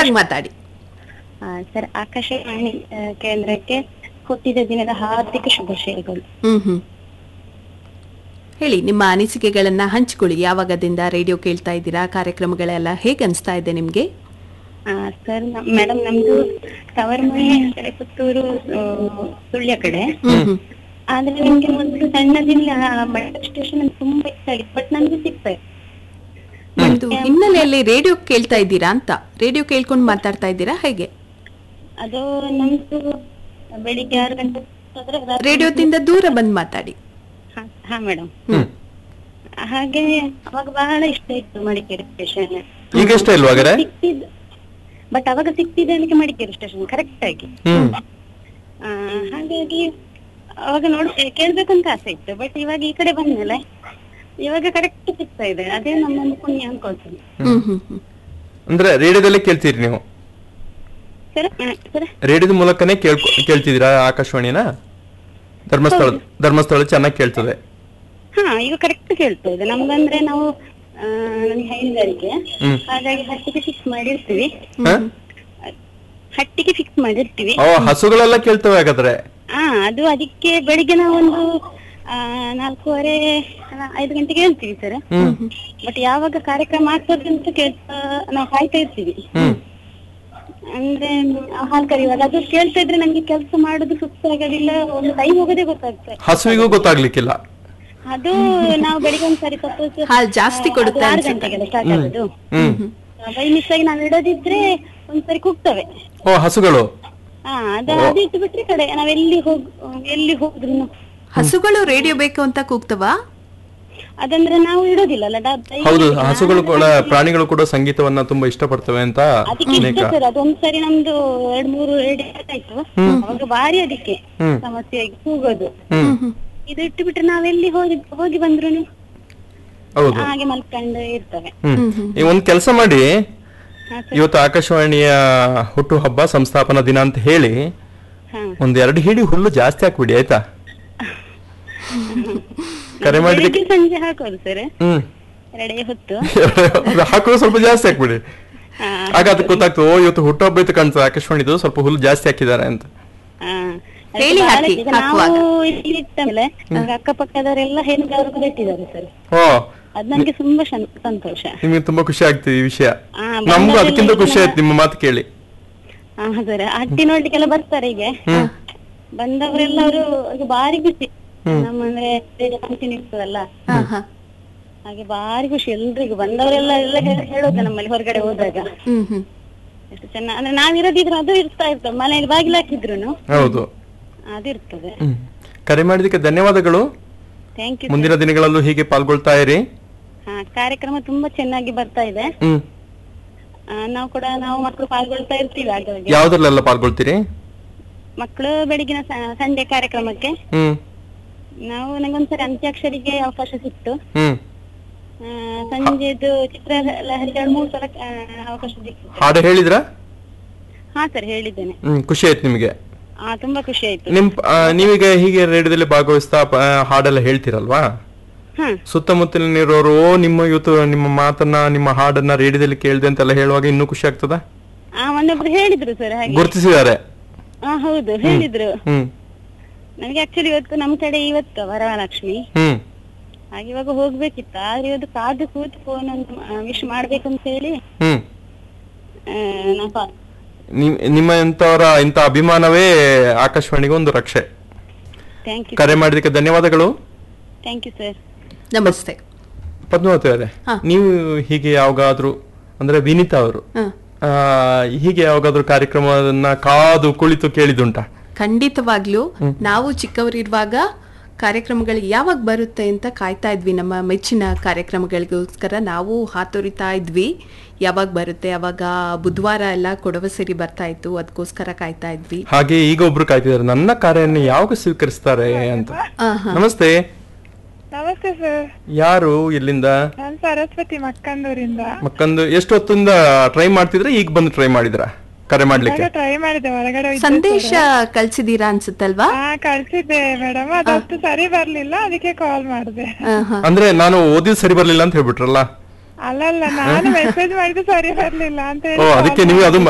ಜೋರಾಗಿ ಮಾತಾಡಿ ಆ, ಸರ್ ಆಕಾಶವಾಣಿ ಆ, ಕೇಂದ್ರಕ್ಕೆ ಹುಟ್ಟಿದ ದಿನದ ಹಾರ್ದಿಕ ಶುಭಾಶಯಗಳು ಹ್ಮ್ ಹ್ಮ್ ಹೇಳಿ ನಿಮ್ಮ ಅನಿಸಿಕೆಗಳನ್ನ ಹಂಚಿಕೊಳ್ಳಿ ಯಾವಾಗದಿಂದ ರೇಡಿಯೋ ಕೇಳ್ತಾ ಇದ್ದೀರಾ ಕಾರ್ಯಕ್ರಮಗಳೆಲ್ಲ ಹೇಗೆ ಅನಿಸ್ತಾ ಇದೆ ನಿಮ್ಗೆ ಆ, ಸರ್ ಮೇಡಮ್ ನಮ್ದು ತವರ್ಮನೆ ಕಡೆ ಪುತ್ತೂರು ಆ, ಸುಳ್ಯ ಕಡೆ ಹ್ಮ್ ಹ್ಮ್ ಆದ್ರೆ ನಿಮ್ಗೆ ಮೊದಲು ಸಣ್ಣದಿಲ್ಲ ಬಸ್ ಸ್ಟೇಷನ್ ತುಂಬಾ ಇಷ್ಟ ಆಗಿತ್ತು ಬಟ್ ನಮ್ಗೆ ಸಿಗ್ತಾ ಇತ್ತು ನಿಮ್ದು ಹಿನ್ನೆಲೆಯಲ್ಲಿ ರೇಡಿಯೋ ಕೇಳ್ತಾ ಇದ್ದೀರಾ ಅಂತ ರೇಡಿಯೋ ಕೇಳ್ಕೊಂಡು ಮಾತಾಡ್ತಾ ಇದ್ದೀರಾ ಹೇಗೆ ಅದು ನಮ್ದು ಬೆಳಿಗ್ಗೆ ಆರು ಗಂಟೆ ಹೋದ್ರೆ ರಾತ್ರಿ- ರೇಡಿಯೋದಿಂದ ದೂರ ಬಂದು ಮಾತಾಡಿ ಹಾ- ಹಾ ಮೇಡಮ್ ಹ್ಮ್ ಹಾಗೆ ಅವಾಗ ಬಹಳ ಇಷ್ಟ ಇತ್ತು ಮಡಿಕೇರಿ ಸ್ಟೇಷನ್ ಈಗ ಇಷ್ಟ ಇಲ್ವಾ ಹಾಗಾದ್ರೆ ಸಿಕ್ತಿದ್ ಬಟ್ ಅವಾಗ ಸಿಕ್ತಿದ್ದೆ ಅದಕ್ಕೆ ಮಡಿಕೇರಿ ಸ್ಟೇಷನ್ ಕರೆಕ್ಟ್ ಆಗಿ ಹ್ಮ್ ಆ, ಹಾಗಾಗಿ ಅವಾಗ ನೋಡ್ ಕೇಳ್ಬೇಕಂತ ಆಸೆ ಇತ್ತು ಬಟ್ ಇವಾಗ ಈ ಕಡೆ ಬಂದ್ಮೇಲೆ ಇವಾಗ ಕರೆಕ್ಟ್ ಸಿಗ್ತಾ ಇದೆ ಅದೇ ನಮ್ಮೊಂದು ಪುಣ್ಯ ಅನ್ಕೊಳ್ತೀನಿ ಹ್ಮ್ ಹ್ಮ್ ಹ್ಮ್ ಅಂದ್ರೆ ರೇಡಿಯೋದಲ್ಲೇ ಕೇಳ್ತೀರಿ ನೀವು ಸರ್ ಸರ್ ರೇಡಿಯೋದ ಮೂಲಕನೇ ಕೇಳ್ಕೊ ಕೇಳ್ತಿದ್ದೀರಾ ಆಕಾಶವಾಣಿನ ಧರ್ಮಸ್ಥಳ ಧರ್ಮಸ್ಥಳ ಚೆನ್ನಾಗಿ ಕೇಳ್ತದೆ ಹಾ ಈಗ ಕರೆಕ್ಟ್ ಕೇಳ್ತಾ ಇದೆ ನಮ್ಗಂದ್ರೆ ನಾವು ಆ, ನಮ್ಗೆ ಹೈನುಗಾರಿಕೆ ಹ್ಮ್. ಹಾಗಾಗಿ ಹಟ್ಟಿಗೆ ಫಿಕ್ಸ್ ಮಾಡಿರ್ತೀವಿ ಹ? ಹಟ್ಟಿಗೆ ಫಿಕ್ಸ್ ಮಾಡಿರ್ತೀವಿ ಓ ಹಸುಗಳೆಲ್ಲ ಕೇಳ್ತವೆ ಹಾಗಾದ್ರೆ ಹಾ ಅದು ಅದಕ್ಕೆ ಬೆಳಿಗ್ಗೆ ನಾವೊಂದು ಆ, ನಾಲ್ಕೂವರೆ ಅಲ್ಲ, ಐದು ಗಂಟೆಗೆ ಹೇಳ್ತೀವಿ ಸರ್ ಹ್ಮ್ ಬಟ್ ಯಾವಾಗ ಕಾರ್ಯಕ್ರಮ ಆಗ್ತದೆ ಅಂತ ಕೇಳ್ತಾ ನಾವು ಕಾಯ್ತಾ ಇರ್ತೀವಿ ಹ್ಮ್ ಅಂದ್ರೆ ಆ ಹಾಲ್ ಕರೆಯುವಾಗ ಅದು ಕೇಳ್ತಾ ಇದ್ರೆ ನಂಗೆ ಕೆಲಸ ಮಾಡೋದು ಸುಸ್ತಾಗೋದಿಲ್ಲ ಒಂದು ಟೈಮ್ ಹೋಗೋದೇ ಗೊತ್ತಾಗ್ತದೆ ಹಸುವಿಗೂ ಗೊತ್ತಾಗ್ಲಿಕ್ಕಿಲ್ಲ ಅದು ನಾವು ಬೆಳಿಗ್ಗೆ ಒಂದ್ಸರಿ ಸಪೋಸ್ ಹಾಲ್ ಜಾಸ್ತಿ ಕೊಡುತ್ತೆ ಆರು ಅನ್ಸುತ್ತೆ. ಗಂಟೆಗೆಲ್ಲ ಸ್ಟಾರ್ಟ್ ಆಗೋದು ಹ್ಮ್ ಬೈ ಮಿಸ್ ಆಗಿ ನಾವು ಇಡೋದಿದ್ರೆ ಒಂದ್ಸರಿ ಕೂಗ್ತವೆ ಓ ಹಸುಗಳು ಹಾ ಅದು ಅದು ಇಟ್ಟು ಬಿಟ್ರೆ ಕಡೆ ನಾವೆಲ್ಲಿ ಹೋಗ್ ಎಲ್ಲಿ ಹೋದ್ರು ಹಸುಗಳು ರೇಡಿಯೋ ಬೇಕು ಅಂತ ಕೂಗ್ತವಾ ಅದಂದ್ರೆ ನಾವು ಇಡೋದಿಲ್ಲಲ್ಲ ಡ- ದಯವಿಟ್ಟು ಹೌದು ನಾನು ಹಸುಗಳು ಕೂಡ ಪ್ರಾಣಿಗಳು ಕೂಡ ಸಂಗೀತವನ್ನ ತುಂಬಾ ಇಷ್ಟಪಡ್ತವೆ ಅಂತ ಅದಕ್ಕೆ ಅನೇಕ ಇಷ್ಟ ಸರ್ ಅದೊಂದ್ಸರಿ ನಮ್ದು ಎರಡ್ ಮೂರು ಎರಡು ಆಯ್ತು ಅವಾಗ ಭಾರಿ ಅದಕ್ಕೆ ಹ್ಮ್. ಸಮಸ್ಯೆ ಆಗಿ ಕೂಗೋದು ಹ್ಮ್ ಇದು ಇಟ್ಟು ಬಿಟ್ರೆ ನಾವೆಲ್ಲಿ ಹೋಗಿ ಹೋಗಿ ಬಂದ್ರು ಹೌದು ಹಾಗೆ ಮಲ್ಕೊಂಡು ಇರ್ತವೆ ಹ್ಮ್ ನೀವು ಒಂದ್ ಕೆಲಸ ಮಾಡಿ ಹಾ ಸರ್ ಇವತ್ತು ಆಕಾಶವಾಣಿಯ ಹುಟ್ಟು ಹಬ್ಬ ಸಂಸ್ಥಾಪನಾ ದಿನ ಅಂತ ಹೇಳಿ ಹಾ ಒಂದ್ ಎರಡು ಹಿಡಿ ಹುಲ್ಲು ಜಾಸ್ತಿ ಹಾಕ್ಬಿಡಿ ಆಯ್ತಾ ಕರೆ ಮಾಡಿದಕ್ಕೆ ಬೆಳಿಗ್ಗೆ ಸಂಜೆ ಹಾಕೋದು ಸರ್ ಹ್ಮ್ ಎರಡೇ ಹೊತ್ತು ಅದು ಹಾಕೋದು ಸ್ವಲ್ಪ ಜಾಸ್ತಿ ಹಾಕ್ಬಿಡಿ ಹಾ ಆಗ ಅದಕ್ಕೆ ಗೊತ್ತಾಗ್ತದೆ ಓ ಇವತ್ತು ಹುಟ್ಟುಹಬ್ಬ ಇತ್ತು ಕಾಣ್ತದೆ ಆಕಾಶವಾಣಿದು ಸ್ವಲ್ಪ ಹುಲ್ಲು ಜಾಸ್ತಿ ಹಾಕಿದ್ದಾರೆ ಅಂತ ಹಾ. ಹೇಳಿ ಅದಕ್ಕೆ ಹಾಕಿ, ಈಗ ಹಾಕುವಾಗ. ನಾವು ಇಲ್ಲಿ ಇಟ್ಟ ಮೇಲೆ ನಮ್ಗೆ ಅಕ್ಕಪಕ್ಕದವರೆಲ್ಲ ಹೆಣ್ಗಾವ್ರಿಗೂ ಬಿಟ್ಟಿದ್ದಾರೆ ಸರ್ ಓ ಅದ್ ನನ್ಗೆ ತುಂಬಾ ಶಂ- ಸಂತೋಷ ನಿಮ್ಗೆ ತುಂಬಾ ಖುಷಿ ಆಗ್ತದೆ ಈ ವಿಷಯ ಹಾ, ನಮಗೂ ಬಂದವರೆಲ್ಲ ಅದಕ್ಕಿಂತ ಖುಷಿ ಈಗ- ಆಯ್ತು ನಿಮ್ಮ ಮಾತು ಕೇಳಿ ಹಾ ಸರ್ ಹಟ್ಟಿ ನೋಡ್ಲಿಕ್ಕೆಲ್ಲ ಬರ್ತಾರೆ ಈಗ ಹ್ಮ್ ಬಂದವರೆಲ್ಲ ಅವರು ಈಗ ಬಾರಿ ಖುಷಿ ನಮ್ಮ ಅಂದ್ರೆ ಕಂಟಿನ್ಯೂ ಇರ್ತದಲ್ಲ ಹಾ ಹಾ ಹಾಗೆ ಬಾರಿ ಖುಷಿ ಎಲ್ರಿಗೂ ಬಂದವರೆಲ್ಲ ಎಲ್ಲ ಹೇ- ಹೇಳೋದು ನಮ್ಮಲ್ಲಿ ಹೊರಗಡೆ ಹೋದಾಗ ಹ್ಮ್ ಹ್ಮ್ ಎಷ್ಟು ಚೆನ್ನಾಗಿ ಅಂದ್ರೆ ನಾವಿರೋದಿದ್ರೆ ಅದು ಇರ್ತಾ ಇರ್ತದೆ ಮನೆಯಲ್ಲಿ ಬಾಗಿಲು ಹಾಕಿದ್ರು ಹೌದು ಅದು ಇರ್ತದೆ ಹ್ಮ್ ಕರೆ ಮಾಡಿದಕ್ಕೆ ಧನ್ಯವಾದಗಳು ಥ್ಯಾಂಕ್ ಯು ಮುಂದಿನ ದಿನಗಳಲ್ಲೂ ಹೀಗೆ ಪಾಲ್ಗೊಳ್ತಾ ಇರಿ ಹಾ ಕಾರ್ಯಕ್ರಮ ತುಂಬಾ ಚೆನ್ನಾಗಿ ಬರ್ತಾ ಇದೆ ಹ್ಮ್ ಆ, ನಾವು ಕೂಡ ನಾವು ಮಕ್ಕಳು ಪಾಲ್ಗೊಳ್ತಾ ಇರ್ತೀವಿ ಆಗಾಗ ಯಾವ್ದ್ರಲ್ಲೆಲ್ಲ ಪಾಲ್ಗೊಳ್ತೀರಿ ಮಕ್ಕಳು ಬೆಳಗಿನ ಸ- ಸಂಜೆ ಕಾರ್ಯಕ್ರಮಕ್ಕೆ ಹ್ಮ್ ನಾವು ನಂಗೊಂದ್ಸರಿ ಅಂತ್ಯಾಕ್ಷರಿಗೆ ಅವಕಾಶ ಸಿಕ್ತು ಹ್ಮ್ ಆ, ಸಂಜೆದು ಚಿತ್ರ ಲಹರಿ ಎರಡು ಮೂರು ಸಲ ಆ, ಅವಕಾಶ ಸಿಕ್ತು ಹಾಡು ಹೇಳಿದ್ರ ಹಾ ಸರ್ ಹೇಳಿದ್ದೇನೆ ಹ್ಮ್ ಖುಷಿ ಆಯ್ತು ನಿಮ್ಗೆ ಹಾ ತುಂಬಾ ಖುಷಿ ಆಯ್ತು ನಿಮ್ ಆ, ನೀವೀಗ ಹೀಗೆ ರೇಡಿಯೋದಲ್ಲಿ ಭಾಗವಹಿಸ್ತಾ ಪ- ಹಾಡೆಲ್ಲ ಹೇಳ್ತೀರಲ್ವಾ ಹಾ ಸುತ್ತಮುತ್ತಲಿನಿರೋರು ಓ ನಿಮ್ಮ ಇವತ್ತು ನಿಮ್ಮ ಮಾತನ್ನ ನಿಮ್ಮ ಹಾಡನ್ನ ರೇಡಿಯೋದಲ್ಲಿ ಕೇಳಿದೆ ಅಂತೆಲ್ಲ ಹೇಳುವಾಗ ಇನ್ನೂ ಖುಷಿ ಆಗ್ತದ ಆ ಒಂದೊಬ್ರು ಹೇಳಿದ್ರು ಸರ್ ಹಾಗೆ ಗುರುತಿಸಿದ್ದಾರೆ ಹಾ ಹೌದು ಹೇಳಿದ್ರು ಹ್ಮ್ ನನಗೆ ಆಕ್ಚುಲಿ ಇವತ್ತು ನಮ್ ಕಡೆ ಇವತ್ತು ವರಮಹಾಲಕ್ಷ್ಮಿ ಹ್ಮ್ ಹಾಗೆ ಇವಾಗ ಹೋಗ್ಬೇಕಿತ್ತು ಆದ್ರೆ ಇವತ್ತು ಕಾದು ಕೂತು ಫೋನ್ ಒಂದು ವಿಶ್ ಮಾಡ್ಬೇಕು ಅಂತ ಹೇಳಿ ಹ್ಮ್ ಆ, ನಾವು ಪಾ- ನಿಮ್- ನಿಮ್ಮ ಇಂಥವರ ಇಂಥ ಅಭಿಮಾನವೇ ಆಕಾಶವಾಣಿಗೆ ಒಂದು ರಕ್ಷೆ ಥ್ಯಾಂಕ್ ಯು ಕರೆ ಮಾಡಿದಕ್ಕೆ ಧನ್ಯವಾದಗಳು ಥ್ಯಾಂಕ್ ಯು ಸರ್ ನಮಸ್ತೆ ಪದ್ಮಾವತಿ ಅವರೇ ಹಾ. ನೀವು ಹೀಗೆ ಯಾವಾಗಾದ್ರೂ ಅಂದ್ರೆ ವಿನೀತಾ ಅವರು ಹಾ ಆ, ಹೀಗೆ ಯಾವಾಗಾದ್ರೂ ಕಾರ್ಯಕ್ರಮವನ್ನ ಕಾದು ಕುಳಿತು ಕೇಳಿದುಂಟಾ ಖಂಡಿತವಾಗ್ಲೂ ನಾವು ಚಿಕ್ಕವರಿರುವಾಗ ಕಾರ್ಯಕ್ರಮಗಳು ಯಾವಾಗ ಬರುತ್ತೆ ಅಂತ ಕಾಯ್ತಾ ಇದ್ವಿ ನಮ್ಮ ಮೆಚ್ಚಿನ ಕಾರ್ಯಕ್ರಮಗಳಿಗೋಸ್ಕರ ನಾವು ಹಾತೊರಿತಾ ಇದ್ವಿ ಯಾವಾಗ ಬರುತ್ತೆ ಅವಾಗ ಬುಧವಾರ ಎಲ್ಲ ಕೊಡವ ಸೇರಿ ಬರ್ತಾ ಇತ್ತು ಅದಕ್ಕೋಸ್ಕರ ಕಾಯ್ತಾ ಇದ್ವಿ ಹಾಗೆ ಈಗ ಒಬ್ರು ಕಾಯ್ತಿದ್ದಾರೆ ನನ್ನ ಕಾರ್ಯವನ್ನು ಯಾವಾಗ ಸ್ವೀಕರಿಸ್ತಾರೆ ಅಂತ ಆಹಾ. ನಮಸ್ತೆ ನಮಸ್ತೆ ಸರ್ ಯಾರು ಇಲ್ಲಿಂದ ನಾನ್ ಸರಸ್ವತಿ ಮಕ್ಕಂದೂರಿಂದ ಮಕ್ಕಂದು ಎಷ್ಟು ಹೊತ್ತಿಂದ ಟ್ರೈ ಮಾಡ್ತಿದ್ರೆ ಈಗ ಬಂದು ಟ್ರೈ ಮಾಡಿದ್ರ ಕರೆ ಮಾಡ್ಲಿಕ್ಕೆ ಟ್ರೈ ಮಾಡಿದೆ ಹೊರಗಡೆ ಹೋಗಿದ್ದೆ ಸಂದೇಶ ಕಳ್ಸಿದೀರಾ ಅನ್ಸುತ್ತಲ್ವಾ ಹಾ ಕಳ್ಸಿದ್ದೆ ಮೇಡಮ್ ಅದಷ್ಟು ಸರಿ ಬರ್ಲಿಲ್ಲ ಅದಕ್ಕೆ ಕಾಲ್ ಮಾಡಿದೆ ಆಹಾ. ಅಂದ್ರೆ ನಾನು ಓದಿದ್ ಸರಿ ಬರ್ಲಿಲ್ಲ ಅಂತ ಹೇಳ್ಬಿಟ್ರಲ್ಲ ಅಲ್ಲಲ್ಲ ನಾನು ಮೆಸೇಜ್ ಮಾಡಿದ್ದು ಸರಿ ಬರ್ಲಿಲ್ಲ ಅಂತ ಓ ಹೇಳಿ ಅದಕ್ಕೆ ನೀವು ಅದು